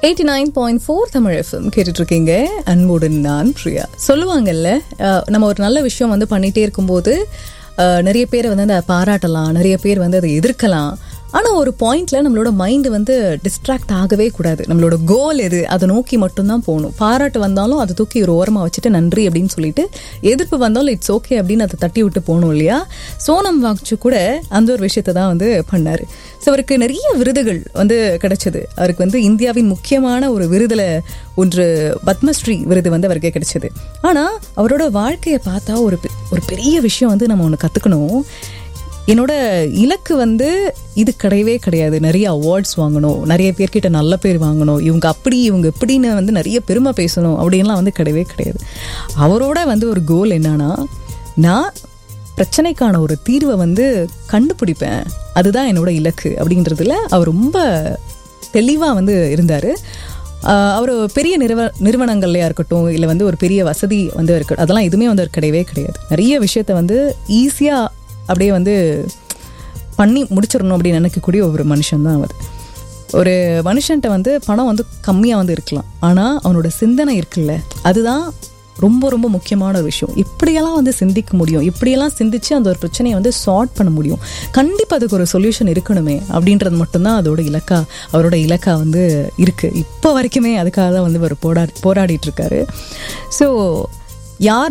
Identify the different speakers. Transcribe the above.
Speaker 1: eighty nine point four Tamil FM கேட்டுட்ருக்கீங்க அன்புடன் நான் பிரியா சொல்லுவாங்கல்ல அஹ், நம்ம ஒரு நல்ல விஷயம் வந்து பண்ணிகிட்டே இருக்கும்போது அஹ், நிறைய பேர் வந்து அதை பாராட்டலாம் நிறைய பேர் வந்து அதை எதிர்க்கலாம் ஆனால் ஒரு பாயிண்ட்ல நம்மளோட மைண்டு வந்து டிஸ்ட்ராக்ட் ஆகவே கூடாது நம்மளோட கோல் எது அதை நோக்கி மட்டும்தான் போகணும் பாராட்டு வந்தாலும் அதை தூக்கி ஒரு ஓரமாக வச்சுட்டு நன்றி அப்படின்னு சொல்லிட்டு எதிர்ப்பு வந்தாலும் இட்ஸ் ஓகே அப்படின்னு அதை தட்டி விட்டு போகணும் இல்லையா சோனம் வாக்சு கூட அந்த ஒரு விஷயத்தை தான் வந்து பண்ணாரு ஸோ அவருக்கு நிறைய விருதுகள் வந்து கிடைச்சது அவருக்கு வந்து இந்தியாவின் முக்கியமான ஒரு விருதுல ஒன்று பத்மஸ்ரீ விருது வந்து அவருக்கு கிடைச்சது ஆனால் அவரோட வாழ்க்கையை பார்த்தா ஒரு பெ- ஒரு பெரிய விஷயம் வந்து நம்ம ஒன்று கற்றுக்கணும் என்னோட இலக்கு வந்து இது கிடையவே கிடையாது நிறைய அவார்ட்ஸ் வாங்கணும் நிறைய பேர்கிட்ட நல்ல பேர் வாங்கணும் இவங்க அப்படி இவங்க இப்படின்னு வந்து நிறைய பெருமை பேசணும் அப்படின்லாம் வந்து கிடையவே கிடையாது அவரோட வந்து ஒரு கோல் என்னன்னா நான் பிரச்சனைக்கான ஒரு தீர்வை வந்து கண்டுபிடிப்பேன் அதுதான் என்னோட இலக்கு அப்படின்றதுல அவர் ரொம்ப தெளிவாக வந்து இருந்தார் அவர் பெரிய நிறுவ நிறுவனங்கள்லையா இருக்கட்டும் இல்லை வந்து ஒரு பெரிய வசதி வந்து இருக்கட்டும் அதெல்லாம் எதுவுமே வந்து அவருக்கு கிடையவே கிடையாது நிறைய விஷயத்த வந்து ஈஸியாக அப்படியே வந்து பண்ணி முடிச்சிடணும் அப்படின்னு நினைக்கக்கூடிய ஒரு மனுஷன் தான் அவர் ஒரு மனுஷன்ட்ட வந்து பணம் வந்து கம்மியாக வந்து இருக்கலாம் ஆனால் அவனோட சிந்தனை இருக்குல்ல அதுதான் ரொம்ப ரொம்ப முக்கியமான ஒரு விஷயம் இப்படியெல்லாம் வந்து சிந்திக்க முடியும் இப்படியெல்லாம் சிந்திச்சு அந்த ஒரு பிரச்சனையை வந்து சார்ட் பண்ண முடியும் கண்டிப்பாக அதுக்கு ஒரு சொல்யூஷன் இருக்கணுமே அப்படின்றது மட்டும்தான் அதோட இலக்கா அவரோட இலக்கா வந்து இருக்கு இப்போ வரைக்குமே அதுக்காக தான் வந்து அவர் போரா போராடிட்டு இருக்காரு ஸோ யார்